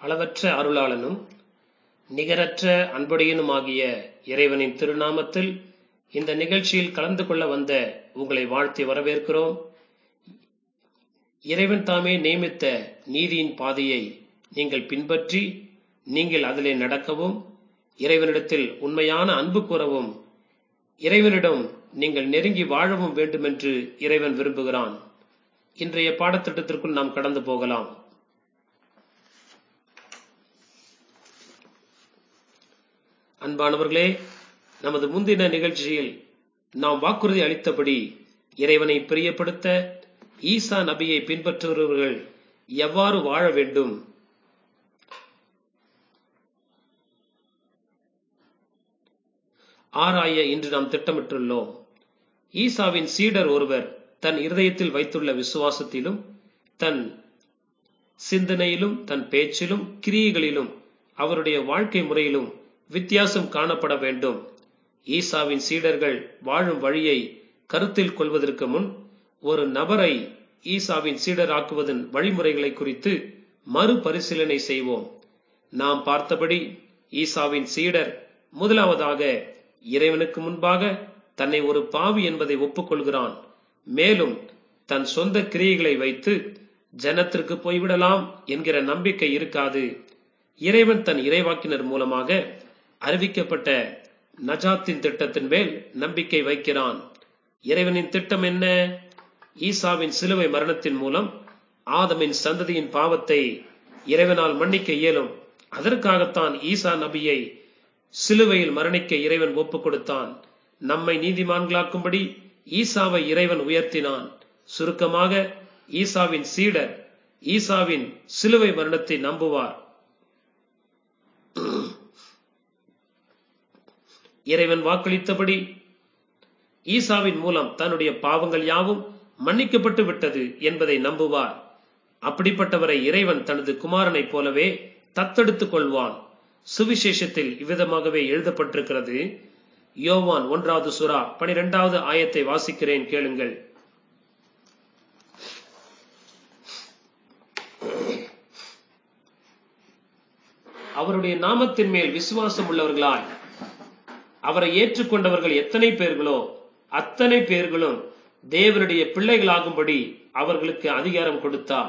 அளவற்ற அருளாளனும் நிகரற்ற அன்புடையனுமாகிய இறைவனின் திருநாமத்தில் இந்த நிகழ்ச்சியில் கலந்து கொள்ள வந்த உங்களை வாழ்த்தி வரவேற்கிறோம் இறைவன் தாமே நியமித்த நீதியின் பாதையை நீங்கள் பின்பற்றி நீங்கள் அதிலே நடக்கவும் இறைவனிடத்தில் உண்மையான அன்பு கூறவும் இறைவனிடம் நீங்கள் நெருங்கி வாழவும் வேண்டுமென்று இறைவன் விரும்புகிறான் இன்றைய பாடத்திட்டத்திற்குள் நாம் கடந்து போகலாம் அன்பானவர்களே நமது முந்தின நிகழ்ச்சியில் நாம் வாக்குறுதி அளித்தபடி இறைவனை பிரியப்படுத்த ஈசா நபியை பின்பற்றுகிறவர்கள் எவ்வாறு வாழ வேண்டும் ஆராய இன்று நாம் திட்டமிட்டுள்ளோம் ஈசாவின் சீடர் ஒருவர் தன் இருதயத்தில் வைத்துள்ள விசுவாசத்திலும் தன் சிந்தனையிலும் தன் பேச்சிலும் கிரியைகளிலும் அவருடைய வாழ்க்கை முறையிலும் வித்தியாசம் காணப்பட வேண்டும் ஈசாவின் சீடர்கள் வாழும் வழியை கருத்தில் கொள்வதற்கு முன் ஒரு நபரை ஈசாவின் சீடராக்குவதன் வழிமுறைகளை குறித்து மறுபரிசீலனை செய்வோம் நாம் பார்த்தபடி ஈசாவின் சீடர் முதலாவதாக இறைவனுக்கு முன்பாக தன்னை ஒரு பாவி என்பதை ஒப்புக்கொள்கிறான் மேலும் தன் சொந்த கிரியைகளை வைத்து ஜனத்திற்கு போய்விடலாம் என்கிற நம்பிக்கை இருக்காது இறைவன் தன் இறைவாக்கினர் மூலமாக அறிவிக்கப்பட்ட நஜாத்தின் திட்டத்தின் மேல் நம்பிக்கை வைக்கிறான் இறைவனின் திட்டம் என்ன ஈசாவின் சிலுவை மரணத்தின் மூலம் ஆதமின் சந்ததியின் பாவத்தை இறைவனால் மன்னிக்க இயலும் அதற்காகத்தான் ஈசா நபியை சிலுவையில் மரணிக்க இறைவன் ஒப்புக் கொடுத்தான் நம்மை நீதிமான்களாக்கும்படி ஈசாவை இறைவன் உயர்த்தினான் சுருக்கமாக ஈசாவின் சீடர் ஈசாவின் சிலுவை மரணத்தை நம்புவார் இறைவன் வாக்களித்தபடி ஈசாவின் மூலம் தன்னுடைய பாவங்கள் யாவும் மன்னிக்கப்பட்டு விட்டது என்பதை நம்புவார் அப்படிப்பட்டவரை இறைவன் தனது குமாரனைப் போலவே தத்தெடுத்துக் கொள்வான் சுவிசேஷத்தில் இவ்விதமாகவே எழுதப்பட்டிருக்கிறது யோவான் ஒன்றாவது சுறா பனிரெண்டாவது ஆயத்தை வாசிக்கிறேன் கேளுங்கள் அவருடைய நாமத்தின் மேல் விசுவாசம் உள்ளவர்களாய் அவரை ஏற்றுக்கொண்டவர்கள் எத்தனை பேர்களோ அத்தனை பேர்களும் தேவனுடைய பிள்ளைகளாகும்படி அவர்களுக்கு அதிகாரம் கொடுத்தார்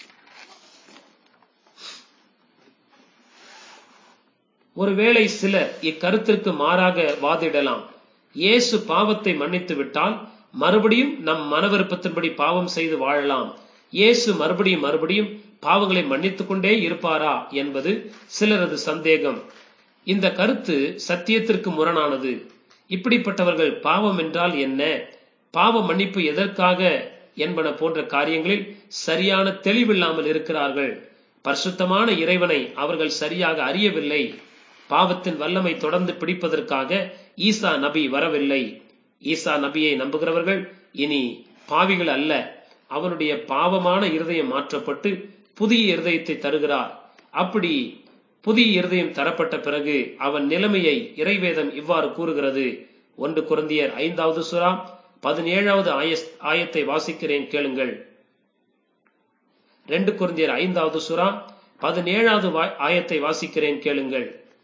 ஒருவேளை சிலர் இக்கருத்திற்கு மாறாக வாதிடலாம் இயேசு பாவத்தை மன்னித்து விட்டால் மறுபடியும் நம் மனவிருப்பத்தின்படி பாவம் செய்து வாழலாம் இயேசு மறுபடியும் மறுபடியும் பாவங்களை மன்னித்துக் கொண்டே இருப்பாரா என்பது சிலரது சந்தேகம் இந்த கருத்து சத்தியத்திற்கு முரணானது இப்படிப்பட்டவர்கள் பாவம் என்றால் என்ன பாவ மன்னிப்பு எதற்காக என்பன போன்ற காரியங்களில் சரியான தெளிவில்லாமல் இருக்கிறார்கள் பரிசுத்தமான இறைவனை அவர்கள் சரியாக அறியவில்லை பாவத்தின் வல்லமை தொடர்ந்து பிடிப்பதற்காக ஈசா நபி வரவில்லை ஈசா நபியை நம்புகிறவர்கள் இனி பாவிகள் அல்ல அவனுடைய பாவமான இருதயம் மாற்றப்பட்டு புதிய இருதயத்தை தருகிறார் அப்படி புதிய இருதயம் தரப்பட்ட பிறகு அவன் நிலைமையை இறைவேதம் இவ்வாறு கூறுகிறது ஒன்று குருந்தியர் ஐந்தாவது சுறா பதினேழாவது ஆயத்தை வாசிக்கிறேன் கேளுங்கள் ரெண்டு குருந்தியர் ஐந்தாவது சுறா பதினேழாவது ஆயத்தை வாசிக்கிறேன் கேளுங்கள்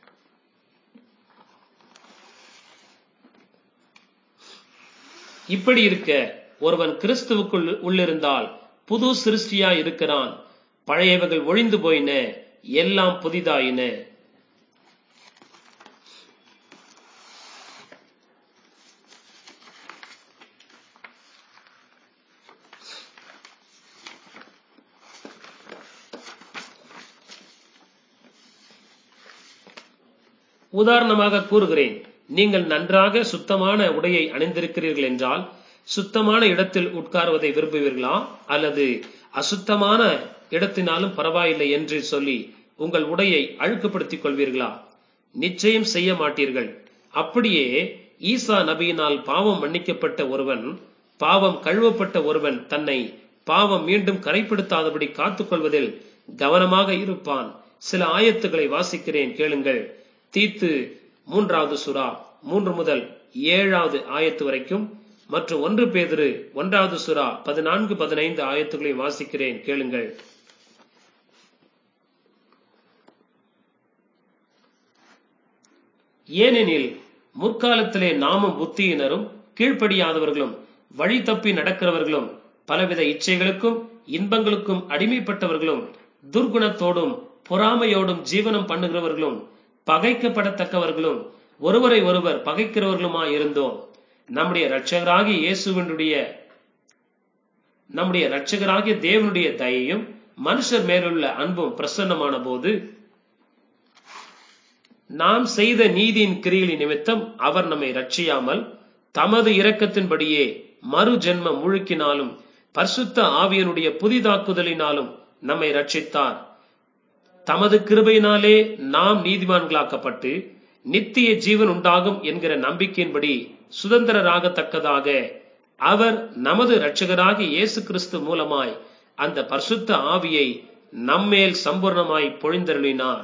இப்படி இருக்க ஒருவன் கிறிஸ்துவுக்குள் உள்ளிருந்தால் புது சிருஷ்டியா இருக்கிறான் பழையவைகள் ஒழிந்து போயின எல்லாம் புதிதாயின உதாரணமாக கூறுகிறேன் நீங்கள் நன்றாக சுத்தமான உடையை அணிந்திருக்கிறீர்கள் என்றால் சுத்தமான இடத்தில் உட்காருவதை விரும்புவீர்களா அல்லது அசுத்தமான இடத்தினாலும் பரவாயில்லை என்று சொல்லி உங்கள் உடையை அழுக்குப்படுத்திக் கொள்வீர்களா நிச்சயம் செய்ய மாட்டீர்கள் அப்படியே ஈசா நபியினால் பாவம் மன்னிக்கப்பட்ட ஒருவன் பாவம் கழுவப்பட்ட ஒருவன் தன்னை பாவம் மீண்டும் கரைப்படுத்தாதபடி காத்துக்கொள்வதில் கவனமாக இருப்பான் சில ஆயத்துக்களை வாசிக்கிறேன் கேளுங்கள் தீத்து மூன்றாவது சுறா மூன்று முதல் ஏழாவது ஆயத்து வரைக்கும் மற்றும் ஒன்று பேதிரு ஒன்றாவது சுறா பதினான்கு பதினைந்து ஆயத்துக்களை வாசிக்கிறேன் கேளுங்கள் ஏனெனில் முற்காலத்திலே நாமும் புத்தியினரும் கீழ்ப்படியாதவர்களும் வழி தப்பி நடக்கிறவர்களும் பலவித இச்சைகளுக்கும் இன்பங்களுக்கும் அடிமைப்பட்டவர்களும் துர்குணத்தோடும் பொறாமையோடும் ஜீவனம் பண்ணுகிறவர்களும் பகைக்கப்படத்தக்கவர்களும் ஒருவரை ஒருவர் பகைக்கிறவர்களுமாய் இருந்தோம் நம்முடைய இரட்சகராகிய இயேசுவினுடைய நம்முடைய இரட்சகராகிய தேவனுடைய தயையும் மனுஷர் மேலுள்ள அன்பும் பிரசன்னமான போது நாம் செய்த நீதியின் கிரிகளின் நிமித்தம் அவர் நம்மை ரட்சியாமல் தமது இரக்கத்தின்படியே மறு ஜென்ம முழுக்கினாலும் பரிசுத்த ஆவியனுடைய புதிதாக்குதலினாலும் நம்மை ரட்சித்தார் தமது கிருபையினாலே நாம் நீதிமான்களாக்கப்பட்டு நித்திய ஜீவன் உண்டாகும் என்கிற நம்பிக்கையின்படி சுதந்திரராகத்தக்கதாக அவர் நமது இரட்சகராகிய இயேசு கிறிஸ்து மூலமாய் அந்த பரிசுத்த ஆவியை நம்மேல் சம்பூர்ணமாய் பொழிந்தருளினார்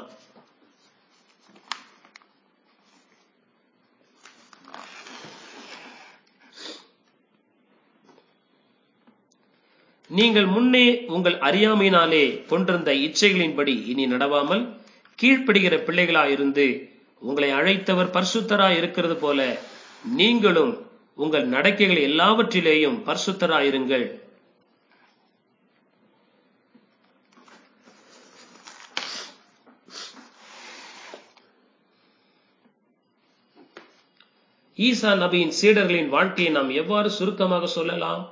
நீங்கள் முன்னே உங்கள் அறியாமையினாலே கொண்டிருந்த இச்சைகளின்படி இனி நடவாமல் கீழ்ப்படுகிற பிள்ளைகளாயிருந்து உங்களை அழைத்தவர் பரிசுத்தராய் இருக்கிறது போல நீங்களும் உங்கள் நடக்கைகள் எல்லாவற்றிலேயும் பரிசுத்தராயிருங்கள் ஈசா நபியின் சீடர்களின் வாழ்க்கையை நாம் எவ்வாறு சுருக்கமாக சொல்லலாம்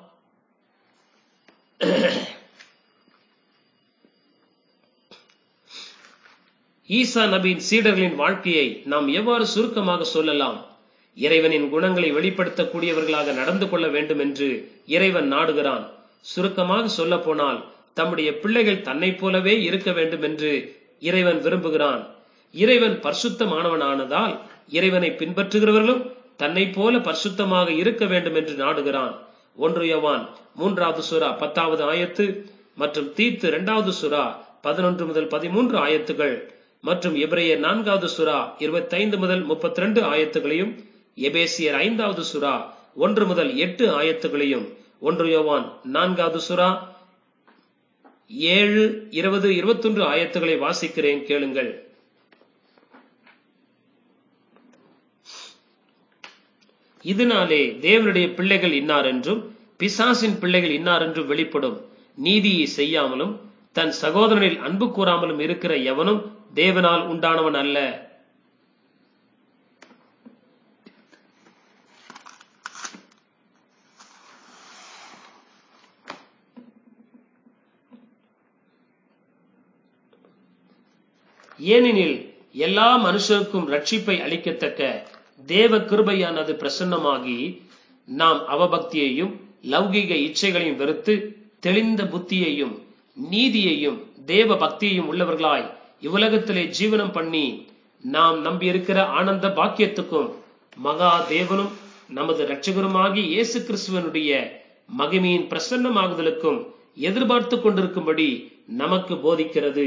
ஈசா நபியின் சீடர்களின் வாழ்க்கையை நாம் எவ்வாறு சுருக்கமாக சொல்லலாம் இறைவனின் குணங்களை வெளிப்படுத்தக்கூடியவர்களாக நடந்து கொள்ள வேண்டும் என்று இறைவன் நாடுகிறான் சுருக்கமாக சொல்ல போனால் தம்முடைய பிள்ளைகள் தன்னைப் போலவே இருக்க வேண்டும் என்று இறைவன் விரும்புகிறான் இறைவன் பரிசுத்தமானவனானதால் இறைவனை பின்பற்றுகிறவர்களும் தன்னை போல பரிசுத்தமாக இருக்க வேண்டும் என்று நாடுகிறான் ஒன்று யவான் மூன்றாவது சுறா பத்தாவது ஆயத்து மற்றும் தீத்து இரண்டாவது சுறா பதினொன்று முதல் பதிமூன்று ஆயத்துகள் மற்றும் எபிரேயர் நான்காவது சுறா இருபத்தைந்து முதல் முப்பத்தி ரெண்டு ஆயத்துகளையும் எபேசியர் ஐந்தாவது சுறா ஒன்று முதல் எட்டு ஆயத்துகளையும் ஒன்று யோவான் நான்காவது சுறா ஏழு இருபது இருபத்தொன்று ஆயத்துகளை வாசிக்கிறேன் கேளுங்கள் இதனாலே தேவனுடைய பிள்ளைகள் இன்னார் என்றும் பிசாசின் பிள்ளைகள் இன்னார் என்றும் வெளிப்படும் நீதியை செய்யாமலும் தன் சகோதரனில் அன்பு கூறாமலும் இருக்கிற எவனும் தேவனால் உண்டானவன் அல்ல ஏனெனில் எல்லா மனுஷருக்கும் ரட்சிப்பை அளிக்கத்தக்க தேவ கிருபையானது பிரசன்னமாகி நாம் அவபக்தியையும் லௌகிக இச்சைகளையும் வெறுத்து தெளிந்த புத்தியையும் நீதியையும் தேவ பக்தியையும் உள்ளவர்களாய் இவ்வுலகத்திலே ஜீவனம் பண்ணி நாம் நம்பியிருக்கிற ஆனந்த பாக்கியத்துக்கும் மகா தேவனும் நமது இரட்சகருமாகி இயேசு கிறிஸ்துவனுடைய மகிமையின் பிரசன்னமாகுதலுக்கும் எதிர்பார்த்து கொண்டிருக்கும்படி நமக்கு போதிக்கிறது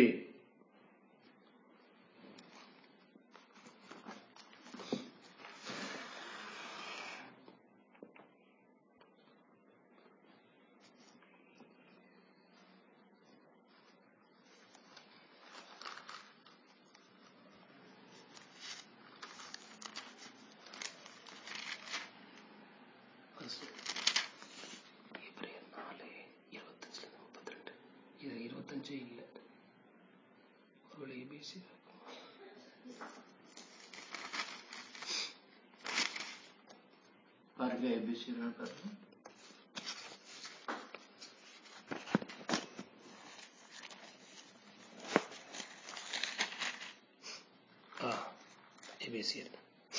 எபிரேயர் நாலு இருபத்தஞ்சுல இருந்து முப்பத்தி ரெண்டு இது இருபத்தஞ்சே இல்லை ஒருவேளை ஏபிசி பாருங்க எபிசி பாருங்க ஆ எபேசியர்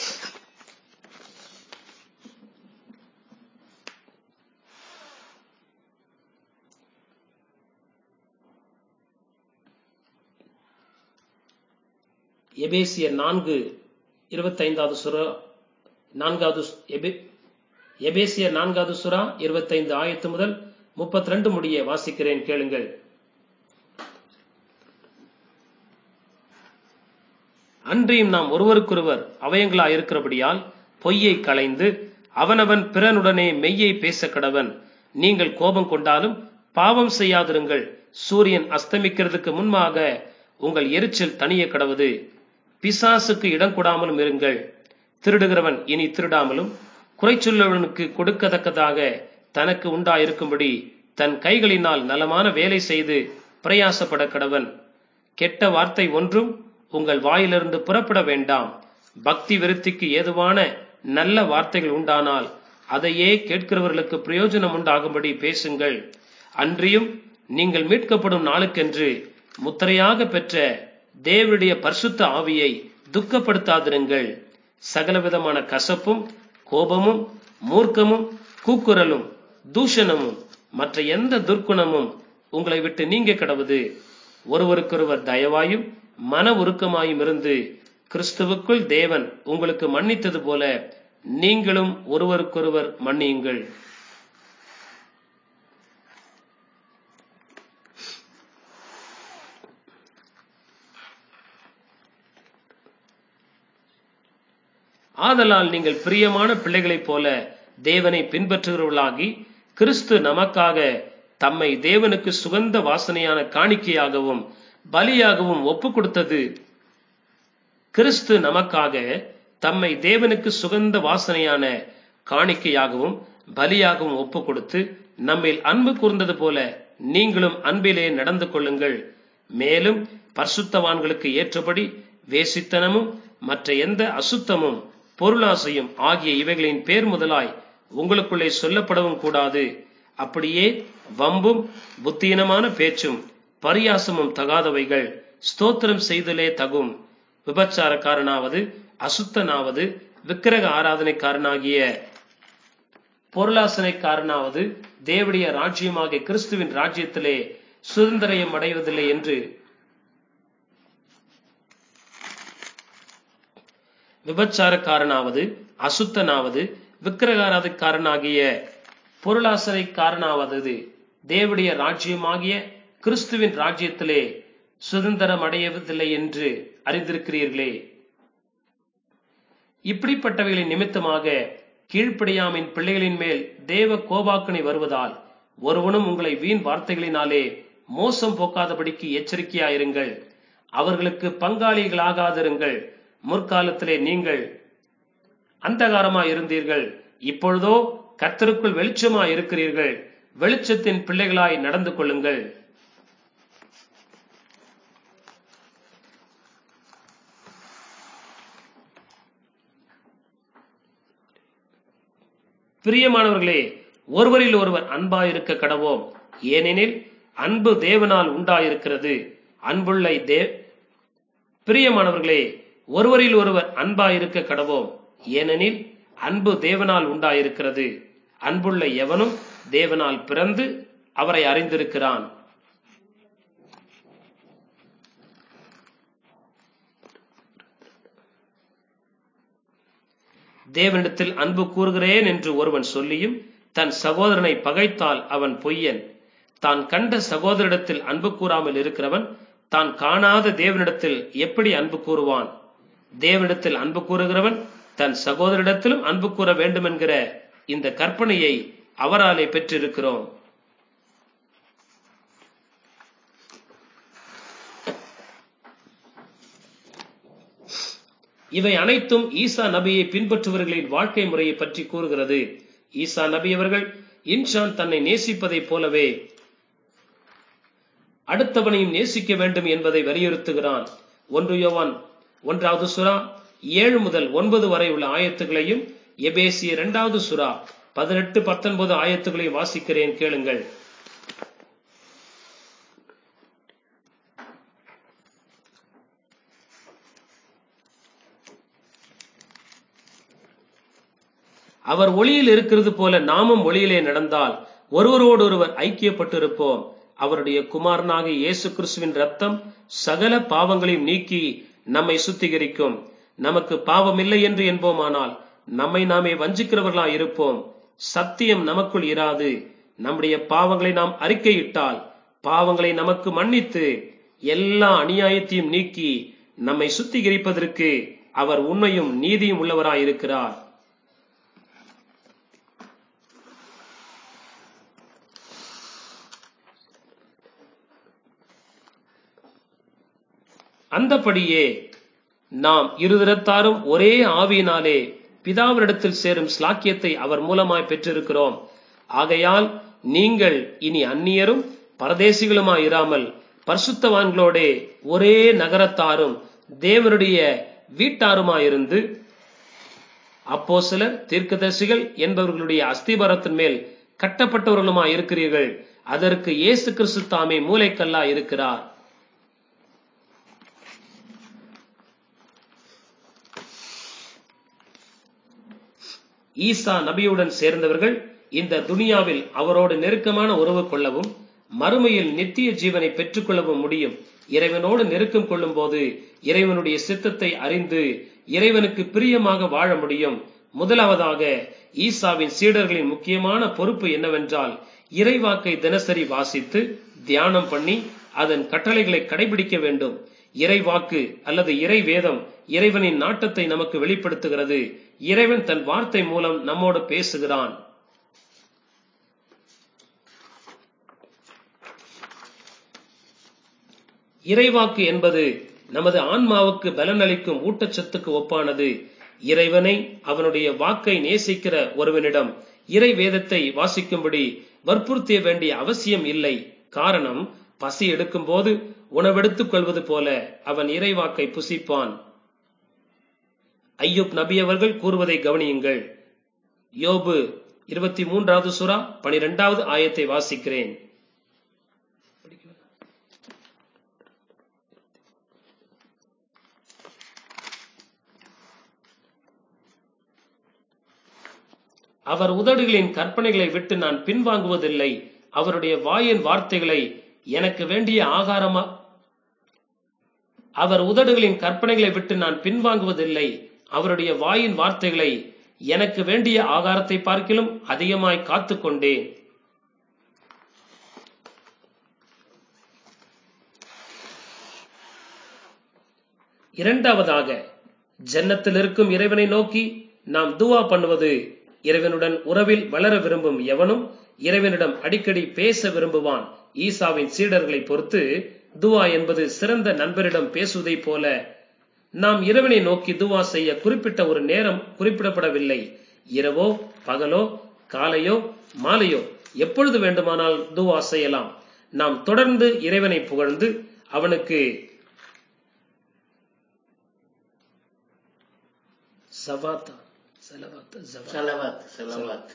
எபேசியர் நான்கு இருபத்தைந்தாவது சுரா நான்காவது சு- எபே- எபேசியர் நான்காவது சுறா இருபத்தைந்து ஆயத்து முதல் முப்பத்தி ரெண்டு முடிய வாசிக்கிறேன் கேளுங்கள் அன்றியும் நாம் ஒருவருக்கொருவர் அவயங்களாய் இருக்கிறபடியால் பொய்யை களைந்து அவனவன் பிறனுடனே மெய்யை பேச கடவன் நீங்கள் கோபம் கொண்டாலும் பாவம் செய்யாதிருங்கள் சூரியன் அஸ்தமிக்கிறதுக்கு முன்பாக உங்கள் எரிச்சல் தணிய கடவுது பிசாசுக்கு இடம் கொடாமலும் இருங்கள் திருடுகிறவன் இனி திருடாமலும் குறைச்சொல்லவனுக்கு கொடுக்கத்தக்கதாக தனக்கு உண்டாயிருக்கும்படி தன் கைகளினால் நலமான வேலை செய்து பிரயாசப்பட கடவன் கெட்ட வார்த்தை ஒன்றும் உங்கள் வாயிலிருந்து புறப்பட வேண்டாம் பக்தி விருத்திக்கு ஏதுவான நல்ல வார்த்தைகள் உண்டானால் அதையே கேட்கிறவர்களுக்கு பிரயோஜனம் உண்டாகும்படி பேசுங்கள் அன்றியும் நீங்கள் மீட்கப்படும் நாளுக்கென்று முத்திரையாக பெற்ற தேவனுடைய பரிசுத்த ஆவியை துக்கப்படுத்தாதிருங்கள் சகலவிதமான கசப்பும் கோபமும் மூர்க்கமும் கூக்குரலும் தூஷணமும் மற்ற எந்த துர்க்குணமும் உங்களை விட்டு நீங்க கடவுது ஒருவருக்கொருவர் தயவாயும் மன உருக்கமாயும் இருந்து கிறிஸ்துவுக்குள் தேவன் உங்களுக்கு மன்னித்தது போல நீங்களும் ஒருவருக்கொருவர் மன்னியுங்கள் ஆதலால் நீங்கள் பிரியமான பிள்ளைகளைப் போல தேவனை பின்பற்றுகிறவர்களாகி கிறிஸ்து நமக்காக தம்மை தேவனுக்கு சுகந்த வாசனையான காணிக்கையாகவும் பலியாகவும் ஒப்பு கொடுத்தது கிறிஸ்து நமக்காக தம்மை தேவனுக்கு சுகந்த வாசனையான காணிக்கையாகவும் பலியாகவும் ஒப்பு கொடுத்து நம்மில் அன்பு கூர்ந்தது போல நீங்களும் அன்பிலே நடந்து கொள்ளுங்கள் மேலும் பரிசுத்தவான்களுக்கு ஏற்றபடி வேசித்தனமும் மற்ற எந்த அசுத்தமும் பொருளாசையும் ஆகிய இவைகளின் பேர் முதலாய் உங்களுக்குள்ளே சொல்லப்படவும் கூடாது அப்படியே வம்பும் புத்தீனமான பேச்சும் பரியாசமும் தகாதவைகள் ஸ்தோத்திரம் செய்தலே தகும் விபச்சாரக்காரனாவது அசுத்தனாவது விக்கிரக ஆராதனைக்காரனாகிய பொருளாசனைக்காரனாவது தேவடைய ராஜ்யமாகிய கிறிஸ்துவின் ராஜ்யத்திலே சுதந்திரம் அடைவதில்லை என்று விபச்சாரக்காரனாவது அசுத்தனாவது விக்கிரகாராதக்காரனாகிய பொருளாசனைக்காரனாவது தேவடைய ராஜ்யமாகிய கிறிஸ்துவின் ராஜ்யத்திலே சுதந்திரம் அடையவதில்லை என்று அறிந்திருக்கிறீர்களே இப்படிப்பட்டவைகளின் நிமித்தமாக கீழ்ப்படியாமின் பிள்ளைகளின் மேல் தேவ கோபாக்கனை வருவதால் ஒருவனும் உங்களை வீண் வார்த்தைகளினாலே மோசம் போக்காதபடிக்கு எச்சரிக்கையாயிருங்கள் அவர்களுக்கு பங்காளிகளாகாதிருங்கள் முற்காலத்திலே நீங்கள் அந்தகாரமாய் இருந்தீர்கள் இப்பொழுதோ கர்த்தருக்குள் வெளிச்சமாய் இருக்கிறீர்கள் வெளிச்சத்தின் பிள்ளைகளாய் நடந்து கொள்ளுங்கள் பிரியமானவர்களே ஒருவரில் ஒருவர் அன்பாயிருக்க கடவோம் ஏனெனில் அன்பு தேவனால் உண்டாயிருக்கிறது அன்புள்ள தே பிரியமானவர்களே ஒருவரில் ஒருவர் அன்பாயிருக்க கடவோம் ஏனெனில் அன்பு தேவனால் உண்டாயிருக்கிறது அன்புள்ள எவனும் தேவனால் பிறந்து அவரை அறிந்திருக்கிறான் தேவனிடத்தில் அன்பு கூறுகிறேன் என்று ஒருவன் சொல்லியும் தன் சகோதரனை பகைத்தால் அவன் பொய்யன் தான் கண்ட சகோதரிடத்தில் அன்பு கூறாமல் இருக்கிறவன் தான் காணாத தேவனிடத்தில் எப்படி அன்பு கூறுவான் தேவனிடத்தில் அன்பு கூறுகிறவன் தன் சகோதரிடத்திலும் அன்பு கூற வேண்டும் என்கிற இந்த கற்பனையை அவராலே பெற்றிருக்கிறோம் இவை அனைத்தும் ஈசா நபியை பின்பற்றுபவர்களின் வாழ்க்கை முறையை பற்றி கூறுகிறது ஈசா நபி அவர்கள் இன்சான் தன்னை நேசிப்பதைப் போலவே அடுத்தவனையும் நேசிக்க வேண்டும் என்பதை வலியுறுத்துகிறான் ஒன்று யோவான் ஒன்றாவது சுறா ஏழு முதல் ஒன்பது வரை உள்ள ஆயத்துகளையும் எபேசிய இரண்டாவது சுறா பதினெட்டு பத்தொன்பது ஆயத்துகளையும் வாசிக்கிறேன் கேளுங்கள் அவர் ஒளியில் இருக்கிறது போல நாமும் ஒளியிலே நடந்தால் ஒருவரோடு ஒருவர் ஐக்கியப்பட்டிருப்போம் அவருடைய குமாரனாக இயேசு கிறிஸ்துவின் ரத்தம் சகல பாவங்களையும் நீக்கி நம்மை சுத்திகரிக்கும் நமக்கு பாவம் இல்லை என்று என்போமானால் நம்மை நாமே வஞ்சிக்கிறவர்களா இருப்போம் சத்தியம் நமக்குள் இராது நம்முடைய பாவங்களை நாம் அறிக்கையிட்டால் பாவங்களை நமக்கு மன்னித்து எல்லா அநியாயத்தையும் நீக்கி நம்மை சுத்திகரிப்பதற்கு அவர் உண்மையும் நீதியும் உள்ளவராயிருக்கிறார் அந்தபடியே நாம் இருதரத்தாரும் ஒரே ஆவியினாலே பிதாவினிடத்தில் சேரும் ஸ்லாக்கியத்தை அவர் மூலமாய் பெற்றிருக்கிறோம் ஆகையால் நீங்கள் இனி அந்நியரும் பரதேசிகளுமாய் இராமல் பரிசுத்தவான்களோடே ஒரே நகரத்தாரும் தேவனுடைய வீட்டாருமாயிருந்து அப்போ சிலர் தீர்க்கதரிசிகள் என்பவர்களுடைய அஸ்திபரத்தின் மேல் கட்டப்பட்டவர்களுமாய் இருக்கிறீர்கள் அதற்கு இயேசு கிறிஸ்து தாமே மூளைக்கல்லா இருக்கிறார் ஈசா நபியுடன் சேர்ந்தவர்கள் இந்த துனியாவில் அவரோடு நெருக்கமான உறவு கொள்ளவும் மறுமையில் நித்திய ஜீவனை பெற்றுக்கொள்ளவும் முடியும் இறைவனோடு நெருக்கம் கொள்ளும் போது இறைவனுடைய சித்தத்தை அறிந்து இறைவனுக்கு பிரியமாக வாழ முடியும் முதலாவதாக ஈசாவின் சீடர்களின் முக்கியமான பொறுப்பு என்னவென்றால் இறைவாக்கை தினசரி வாசித்து தியானம் பண்ணி அதன் கட்டளைகளை கடைபிடிக்க வேண்டும் இறைவாக்கு அல்லது இறை வேதம் இறைவனின் நாட்டத்தை நமக்கு வெளிப்படுத்துகிறது இறைவன் தன் வார்த்தை மூலம் நம்மோடு பேசுகிறான் இறைவாக்கு என்பது நமது ஆன்மாவுக்கு பலனளிக்கும் ஊட்டச்சத்துக்கு ஒப்பானது இறைவனை அவனுடைய வாக்கை நேசிக்கிற ஒருவனிடம் இறை வேதத்தை வாசிக்கும்படி வற்புறுத்திய வேண்டிய அவசியம் இல்லை காரணம் பசி எடுக்கும் போது உணவெடுத்துக் கொள்வது போல அவன் இறைவாக்கை புசிப்பான் ஐயூப் நபி அவர்கள் கூறுவதை கவனியுங்கள் யோபு இருபத்தி மூன்றாவது சுறா பனிரெண்டாவது ஆயத்தை வாசிக்கிறேன் அவர் உதடுகளின் கற்பனைகளை விட்டு நான் பின்வாங்குவதில்லை அவருடைய வாயின் வார்த்தைகளை எனக்கு வேண்டிய ஆகாரமா அவர் உதடுகளின் கற்பனைகளை விட்டு நான் பின்வாங்குவதில்லை அவருடைய வாயின் வார்த்தைகளை எனக்கு வேண்டிய ஆகாரத்தை பார்க்கிலும் அதிகமாய் காத்துக் கொண்டேன் இரண்டாவதாக ஜன்னத்தில் இருக்கும் இறைவனை நோக்கி நாம் துவா பண்ணுவது இறைவனுடன் உறவில் வளர விரும்பும் எவனும் இறைவனிடம் அடிக்கடி பேச விரும்புவான் ஈசாவின் சீடர்களை பொறுத்து துவா என்பது சிறந்த நண்பரிடம் பேசுவதைப் போல நாம் இறைவனை நோக்கி துவா செய்ய குறிப்பிட்ட ஒரு நேரம் குறிப்பிடப்படவில்லை இரவோ பகலோ காலையோ மாலையோ எப்பொழுது வேண்டுமானால் துவா செய்யலாம் நாம் தொடர்ந்து இறைவனை புகழ்ந்து அவனுக்கு சவாத்தா செலவாத்தா ஜவா செலவாத் செலவாத்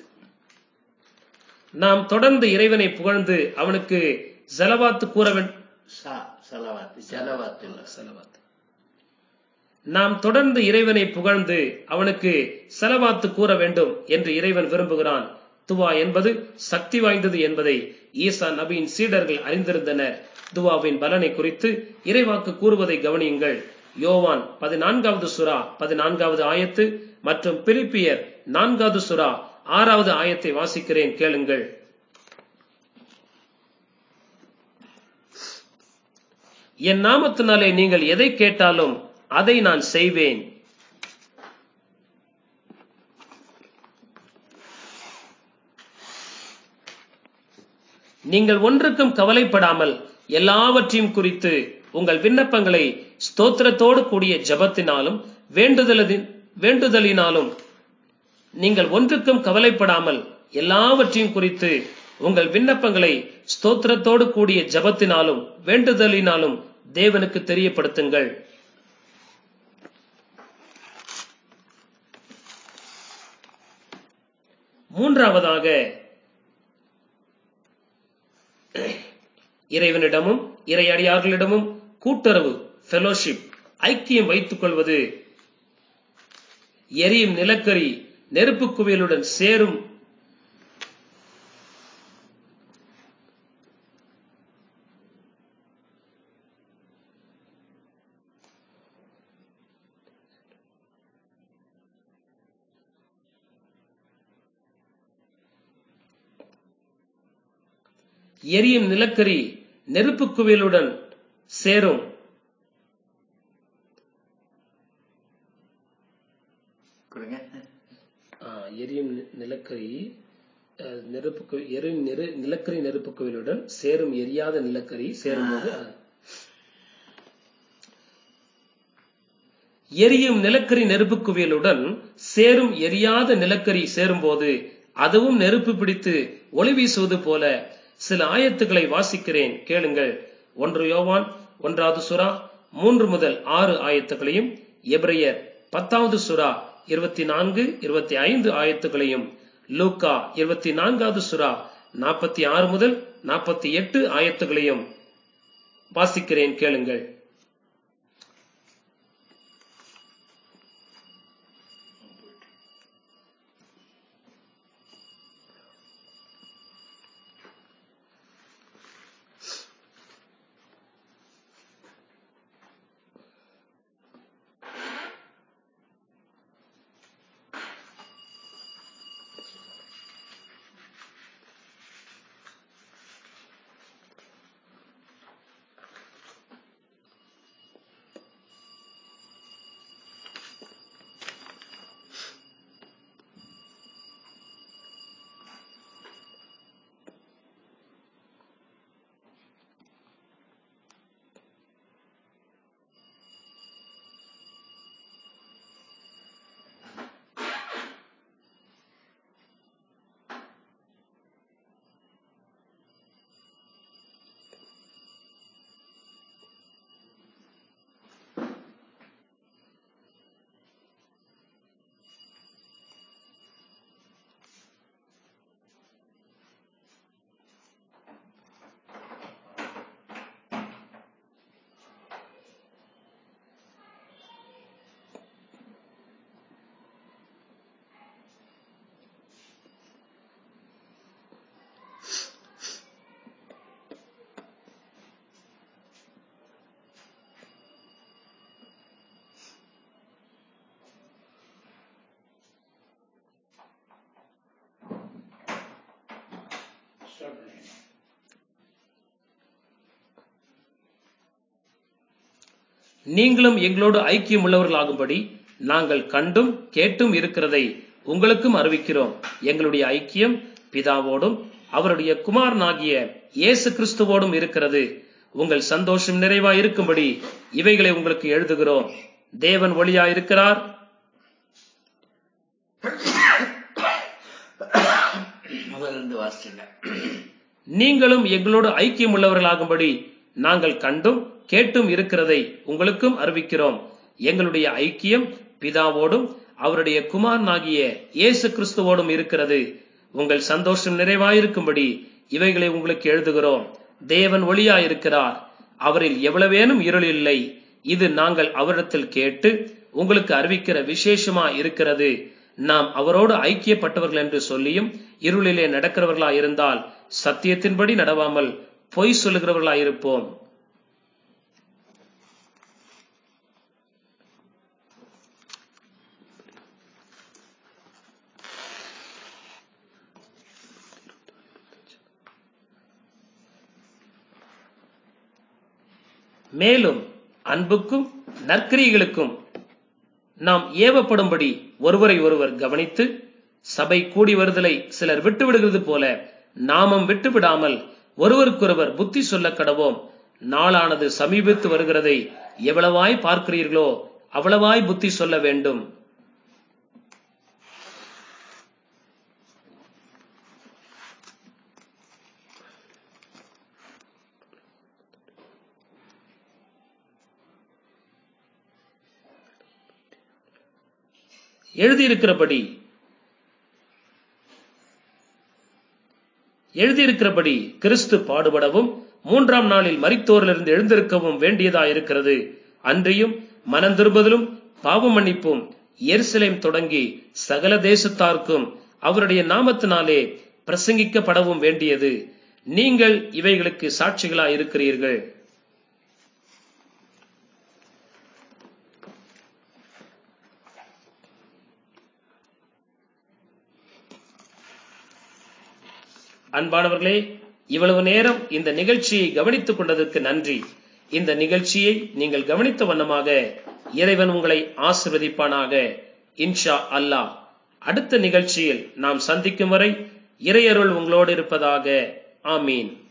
நாம் தொடர்ந்து இறைவனை புகழ்ந்து அவனுக்கு செலவாத்து கூற வேண்டும் சா செலவாத் செலவாத் இல்ல செலவாத்து நாம் தொடர்ந்து இறைவனை புகழ்ந்து அவனுக்கு செலவாத்து கூற வேண்டும் என்று இறைவன் விரும்புகிறான் துவா என்பது சக்தி வாய்ந்தது என்பதை ஈசா நபியின் சீடர்கள் அறிந்திருந்தனர் துவாவின் பலனை குறித்து இறைவாக்கு கூறுவதை கவனியுங்கள் யோவான் பதினான்காவது சுறா பதினான்காவது ஆயத்து மற்றும் பிலிப்பியர் நான்காவது சுறா ஆறாவது ஆயத்தை வாசிக்கிறேன் கேளுங்கள் என் நாமத்தினாலே நீங்கள் எதை கேட்டாலும் அதை நான் செய்வேன் நீங்கள் ஒன்றுக்கும் கவலைப்படாமல் எல்லாவற்றையும் குறித்து உங்கள் விண்ணப்பங்களை ஸ்தோத்திரத்தோடு கூடிய ஜெபத்தினாலும் வேண்டுதலின் வேண்டுதலினாலும் நீங்கள் ஒன்றுக்கும் கவலைப்படாமல் எல்லாவற்றையும் குறித்து உங்கள் விண்ணப்பங்களை ஸ்தோத்திரத்தோடு கூடிய ஜெபத்தினாலும் வேண்டுதலினாலும் தேவனுக்கு தெரியப்படுத்துங்கள் மூன்றாவதாக இறைவனிடமும் இறையடியார்களிடமும் கூட்டுறவு ஃபெலோஷிப் ஐக்கியம் வைத்துக் கொள்வது எரியும் நிலக்கரி நெருப்பு குவியலுடன் சேரும் எரியும் நிலக்கரி நெருப்பு குவியலுடன் சேரும் கொடுங்க ஆ, எரியும் நி- நிலக்கரி அஹ், நெருப்பு கு- எரியும் நெரு நிலக்கரி நெருப்பு குவியலுடன் சேரும் எரியாத நிலக்கரி சேரும்போது அஹ், எரியும் நிலக்கரி நெருப்பு குவியலுடன் சேரும் எரியாத நிலக்கரி சேரும்போது அதுவும் நெருப்பு பிடித்து ஒளி வீசுவது போல சில ஆயத்துக்களை வாசிக்கிறேன் கேளுங்கள் ஒன்று யோவான் ஒன்றாவது சுறா மூன்று முதல் ஆறு ஆயத்துக்களையும் எபிரேயர் பத்தாவது சுறா இருபத்தி நான்கு இருபத்தி ஐந்து ஆயத்துக்களையும் லூக்கா இருபத்தி நான்காவது சுறா நாற்பத்தி ஆறு முதல் நாற்பத்தி எட்டு ஆயத்துகளையும் வாசிக்கிறேன் கேளுங்கள் நீங்களும் எங்களோடு ஐக்கியம் உள்ளவர்களாகும்படி நாங்கள் கண்டும் கேட்டும் இருக்கிறதை உங்களுக்கும் அறிவிக்கிறோம் எங்களுடைய ஐக்கியம் பிதாவோடும் அவருடைய குமாரனாகிய இயேசு கிறிஸ்துவோடும் இருக்கிறது உங்கள் சந்தோஷம் நிறைவா இருக்கும்படி இவைகளை உங்களுக்கு எழுதுகிறோம் தேவன் ஒளியா இருக்கிறார் முதல்ல இருந்து வாசிச்சுங்க நீங்களும் எங்களோடு ஐக்கியம் உள்ளவர்களாகும்படி நாங்கள் கண்டும் கேட்டும் இருக்கிறதை உங்களுக்கும் அறிவிக்கிறோம் எங்களுடைய ஐக்கியம் பிதாவோடும் அவருடைய குமாரனாகிய இயேசு கிறிஸ்துவோடும் இருக்கிறது உங்கள் சந்தோஷம் நிறைவாயிருக்கும்படி இவைகளை உங்களுக்கு எழுதுகிறோம் தேவன் ஒளியாயிருக்கிறார் அவரில் எவ்வளவேனும் இருள் இல்லை இது நாங்கள் அவரிடத்தில் கேட்டு உங்களுக்கு அறிவிக்கிற விசேஷமா இருக்கிறது நாம் அவரோடு ஐக்கியப்பட்டவர்கள் என்று சொல்லியும் இருளிலே நடக்கிறவர்களா இருந்தால் சத்தியத்தின்படி நடவாமல் பொய் சொல்லுகிறவர்களாயிருப்போம் மேலும் அன்புக்கும் நற்கிரியைகளுக்கும் நாம் ஏவப்படும்படி ஒருவரை ஒருவர் கவனித்து சபை கூடி வருதலை சிலர் விட்டுவிடுகிறது போல நாமும் விட்டுவிடாமல் ஒருவருக்கொருவர் புத்தி சொல்ல கடவோம் நாளானது சமீபித்து வருகிறதை எவ்வளவாய் பார்க்கிறீர்களோ அவ்வளவாய் புத்தி சொல்ல வேண்டும் எழுதியிருக்கிறபடி எழுதியிருக்கிறபடி கிறிஸ்து பாடுபடவும் மூன்றாம் நாளில் மரித்தோரிலிருந்து எழுந்திருக்கவும் வேண்டியதாயிருக்கிறது அன்றியும் மனம் திரும்புதலும் பாவ மன்னிப்பும் எருசலேம் தொடங்கி சகல தேசத்தார்க்கும் அவருடைய நாமத்தினாலே பிரசங்கிக்கப்படவும் வேண்டியது நீங்கள் இவைகளுக்கு சாட்சிகளாய் இருக்கிறீர்கள் அன்பானவர்களே இவ்வளவு நேரம் இந்த நிகழ்ச்சியை கவனித்துக் கொண்டதற்கு நன்றி இந்த நிகழ்ச்சியை நீங்கள் கவனித்த வண்ணமாக இறைவன் உங்களை ஆசிர்வதிப்பானாக இன்ஷா அல்லாஹ் அடுத்த நிகழ்ச்சியில் நாம் சந்திக்கும் வரை இறையருள் உங்களோடு இருப்பதாக ஆமீன்